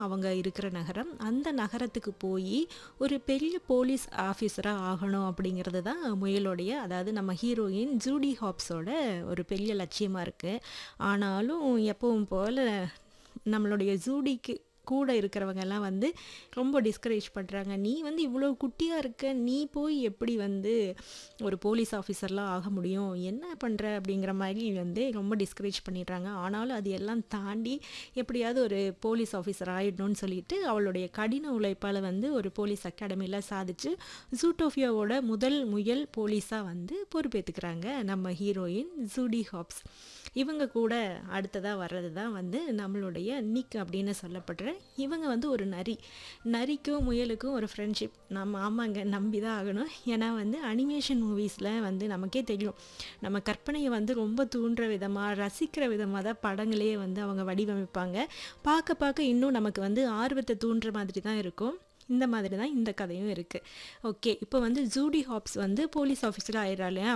அவங்க இருக்கிற நகரம். அந்த நகரத்துக்கு போயி, ஒரு பெரிய போலீஸ் ஆஃபீஸரா ஆகணும் அப்படிங்கிறது தான் முயலுடைய அதாவது நம்ம ஹீரோயின் ஜூடி ஹாப்ஸோட ஒரு பெரிய லட்சியமா இருக்கு. ஆனாலும் எப்பவும் போல நம்மளுடைய ஜூடிக்கு கூட இருக்கிறவங்கலாம் வந்து ரொம்ப டிஸ்கரேஜ் பண்றாங்க. "நீ வந்து இவ்வளோ குட்டியா இருக்க. நீ போய் எப்படி வந்து ஒரு போலீஸ் ஆஃபீஸர்லாம் ஆக முடியும்? என்ன பண்ற?" அப்படிங்கிற மாரி வந்து ரொம்ப டிஸ்கரேஜ் பண்ணிடுறாங்க. ஆனாலும் அது எல்லாம் தாண்டி எப்படியாவது ஒரு போலீஸ் ஆஃபீஸர் ஆயிடணும்னு சொல்லிட்டு, அவளுடைய கடின உழைப்பால வந்து ஒரு போலீஸ் அகாடமில சாதிச்சு, ஜூட்டோபியாவோட முதல் முயல் போலீஸா வந்து பொறுப்பேத்துக்கிறாங்க நம்ம ஹீரோயின் ஜூடி ஹாப்ஸ். இவங்க கூட அடுத்ததா வர்றது தான் வந்து நம்மளுடைய நிக் அப்படின்னு சொல்லப்படுற இவங்க வந்து ஒரு நரி. நரிக்கும் முயலுக்கும் ஒரு ஃப்ரெண்ட்ஷிப். நம்ம ஆமாங்க நம்பி தான் ஆகணும். ஏன்னா வந்து அனிமேஷன் மூவிஸ்ல வந்து நமக்கே தெரியும். நம்ம கற்பனைய வந்து ரொம்ப தூண்டுற விதமா, ரசிக்கிற விதமா தான் படங்களே வந்து அவங்க வடிவமைப்பாங்க. பார்க்க பார்க்க இன்னும் நமக்கு வந்து ஆர்வத்த தூண்டுற மாதிரி தான் இருக்கும். இந்த மாதிரி தான் இந்த கதையும் இருக்கு. ஓகே. இப்போ வந்து ஜூடி ஹாப்ஸ் வந்து போலீஸ் ஆஃபீஸரா ஆயிடுறா இல்லையா?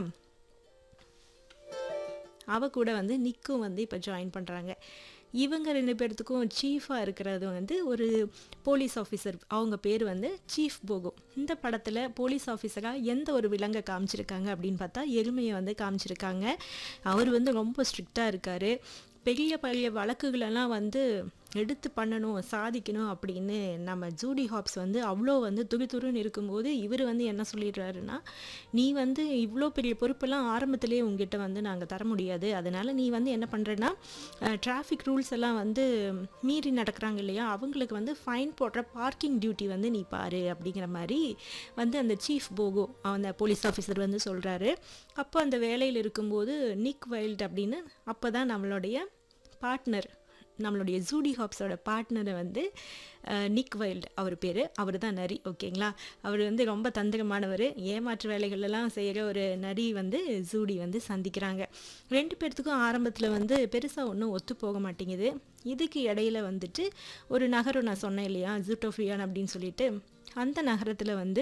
அவ கூட வந்து நிக்கும் வந்து இப்ப ஜாயின் பண்றாங்க. இவங்க 2 பேர்த்துக்கும் சீஃபா இருக்கிறது வந்து ஒரு போலீஸ் ஆஃபீஸர். அவங்க பேரு வந்து சீஃப் போகோ. இந்த படத்துல போலீஸ் ஆஃபீஸரா எந்த ஒரு விலங்க காமிச்சிருக்காங்க அப்படின்னு பார்த்தா, எருமைய வந்து காமிச்சிருக்காங்க. அவரு வந்து ரொம்ப ஸ்ட்ரிக்ட்டா இருக்காரு. பெரிய பெரிய வழக்குகளெல்லாம் வந்து எடுத்து பண்ணணும், சாதிக்கணும் அப்படின்னு நம்ம ஜூடி ஹாப்ஸ் வந்து அவ்ளோ வந்து துருதுருன்னு இருக்கும்போது, இவரு வந்து என்ன சொல்லிடுறாருன்னா, "நீ வந்து இவ்ளோ பெரிய பொறுப்பெல்லாம் ஆரம்பத்திலேயே உன்கிட்ட வந்து நாங்க தர முடியாது. அதனால நீ வந்து என்ன பண்றன்னா, அ டிராஃபிக் ரூல்ஸ் எல்லாம் வந்து மீறி நடக்கிறாங்க இல்லையா? அவங்களுக்கு வந்து ஃபைன் போடுற பார்க்கிங் டியூட்டி வந்து நீ பாரு." அப்படிங்கிற மாரி வந்து அந்த சீஃப் போகோ அந்த போலீஸ் ஆஃபீஸர் வந்து சொல்றாரு. அப்போ அந்த வேலையில இருக்கும்போது நிக் வைல்ட் அப்படின்னு அப்பதான் நம்மளுடைய பார்ட்னர் நம்மளுடைய ஜூடி ஹாப்ஸோட பார்ட்னர் வந்து அ நிக் வைல்ட் அவரு பேரு. அவரு தான் நரி. ஓகேங்களா? அவரு வந்து ரொம்ப தந்திரமானவரு. ஏமாற்று வேலைகளெல்லாம் செய்ற ஒரு நரி வந்து ஜூடி வந்து சந்திக்கிறாங்க. 2 பேர்த்துக்கும் ஆரம்பத்துல வந்து பெருசா ஒண்ணும் ஒத்து போக மாட்டேங்குது. இதுக்கு இடையில வந்துட்டு ஒரு நகரம் நான் சொன்னேன் இல்லையா? ஜூட்டோபியான் அப்படின்னு சொல்லிட்டு. அந்த நகரத்துல வந்து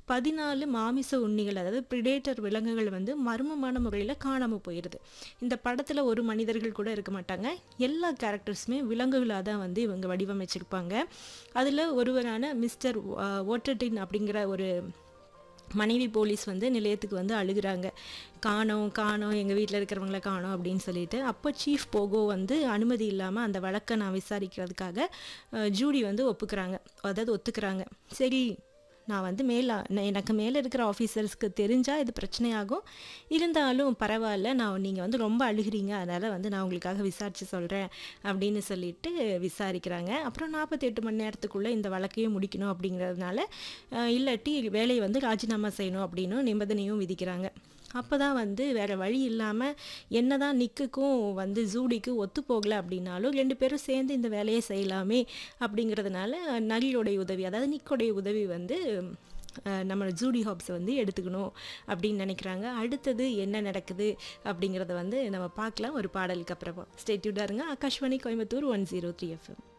14 மாமிச உண்ணிகள் அதாவது பிரெடேட்டர் விலங்குகள் வந்து மர்மமான முறையில காணாம போயிருது. இந்த படத்துல ஒரு மனிதர்கள் கூட இருக்க மாட்டாங்க. எல்லா கேரக்டர்ஸுமே விலங்குகளா தான் வந்து இவங்க வடிவமைச்சிருப்பாங்க. அதுல ஒருவரான மிஸ்டர் அ ஓட்டர்டின் அப்படிங்கிற ஒரு மனைவி போலீஸ் வந்து நிலையத்துக்கு வந்து அழுகுறாங்க. "காணோம், காணோம். எங்க வீட்ல இருக்கிறவங்கள காணோம்." அப்படின்னு சொல்லிட்டு. அப்போ சீஃப் போகோ வந்து அனுமதி இல்லாம அந்த வழக்க நான் விசாரிக்கிறதுக்காக அ ஜூடி வந்து ஒப்புக்கிறாங்க. அதாவது ஒத்துக்கிறாங்க. சரி நான் வந்து மேல எனக்கு மேல இருக்கிற ஆஃபீசர்ஸ்க்கு தெரிஞ்சா இது பிரச்சனையாகும். இருந்தாலும் பரவால்ல. நான் நீங்க வந்து ரொம்ப அழுகுறீங்க. அதனால வந்து நான் உங்களுக்காக விசாரிச்சு சொல்றேன். அப்படின்னு சொல்லிட்டு விசாரிக்கிறாங்க. அப்புறம் 48 மணி நேரத்துக்குள்ள இந்த வழக்கையும் முடிக்கணும் அப்படிங்கிறதுனால, அ இல்லாட்டி வேலைய வந்து ராஜினாமா செய்யணும் அப்படின்னு நிபந்தனையும் விதிக்கிறாங்க. அப்பதான் வந்து வேற வழி இல்லாம என்னதான் நிக்குக்கும் வந்து ஜூடிக்கும் ஒத்து போகல அப்படின்னாலும் 2 பேரும் சேர்ந்து இந்த வேலைய செய்யலாமே அப்படிங்கிறதுனால நரியோடைய உதவி அதாவது நிக்கோடைய உதவி வந்து அ நம்ம ஜூடி ஹாப்ஸ் வந்து எடுத்துக்கணும் அப்படின்னு நினைக்கிறாங்க. அடுத்தது என்ன நடக்குது அப்படிங்கிறத வந்து நம்ம பார்க்கலாம் ஒரு பாடலுக்கு அப்புறமா. ஸ்டே டியூன்டா இருங்க. ஆகாஷ்வாணி கோயம்புத்தூர் 103 எஃப்எம்.